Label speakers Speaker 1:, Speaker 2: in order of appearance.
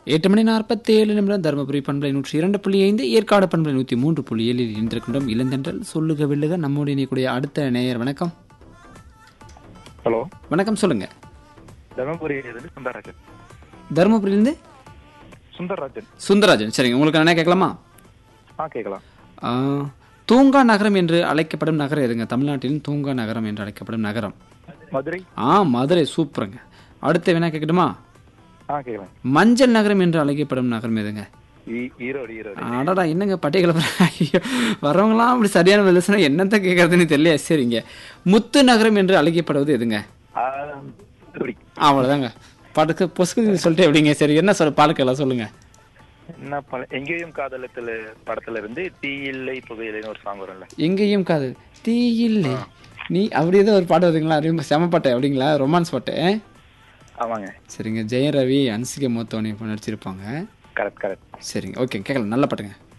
Speaker 1: எட்டு மணி நாற்பத்தி ஏழு நிமிடம் தருமபுரி பண்பலை நூற்றி இரண்டு புள்ளி ஐந்து ஏற்காடு பண்பலை நூற்றி மூன்று புள்ளி ஏழில் இன்றிருக்கின்றோம் இளந்தென்றல் சொல்லுக வெல்லுக நம்மோடு இணையக்கூடிய அடுத்த நேயர் வணக்கம்
Speaker 2: ஹலோ
Speaker 1: வணக்கம் சொல்லுங்க
Speaker 2: தர்மபுரியிலிருந்து சுந்தரராஜன்
Speaker 1: தருமபுரியிலிருந்து
Speaker 2: சுந்தரராஜன்
Speaker 1: சுந்தரராஜன் சரிங்க உங்களுக்கு என்ன கேட்கலாமா
Speaker 2: ஆ கேட்கலாம்
Speaker 1: ஆ, தூங்கா நகரம் என்று அழைக்கப்படும் நகரம் எதுங்க தமிழ்நாட்டின் தூங்கா நகரம் என்று அழைக்கப்படும் நகரம்
Speaker 2: மதுரை
Speaker 1: ஆ மதுரை சூப்பருங்க அடுத்து வேணா கேட்கட்டுமா
Speaker 2: ஆ கேட்கலாம்
Speaker 1: மஞ்சள் நகரம் என்று அழைக்கப்படும் நகரம் எதுங்க
Speaker 2: ஈ- ஈரோடு ஈரோடு
Speaker 1: அடடா என்னங்க பட்டியல ஐயோ வரவங்களாம் அப்படி சரியான பதில் சொன்னா என்னத்த கேட்கறதுன்னு தெரியல சரிங்க முத்து நகரம் என்று அழைக்கப்படுவது எதுங்க
Speaker 2: ஆ, தூத்துக்குடி
Speaker 1: அவ்வளோதாங்க பாட்டுக்கு பொசுக்கு சொல்லிட்டு எப்படிங்க சரி என்ன சொல்ல பாலுக்கெல்லாம் சொல்லுங்க
Speaker 2: என்ன பல எங்கேயும் காதலத்துல படத்துல இருந்து தீ இல்லை புகையிலைன்னு ஒரு சாங் வரும்ல
Speaker 1: எங்கேயும் காது தீ இல்லை நீ அப்படி ஏதோ ஒரு பாட்டு வருதுங்களா ரொம்ப செம பாட்டு அப்படிங்களா ரொமான்ஸ் பாட்டு ஆ?
Speaker 2: ஆமாங்க
Speaker 1: சரிங்க ஜெயம் ரவி அன்சிகா மோத்தோனி இப்போ நடிச்சிருப்பாங்க
Speaker 2: கரெக்ட் கரெக்ட்
Speaker 1: சரிங்க ஓகே கேட்கலாம் நல்ல பாட்டுங்க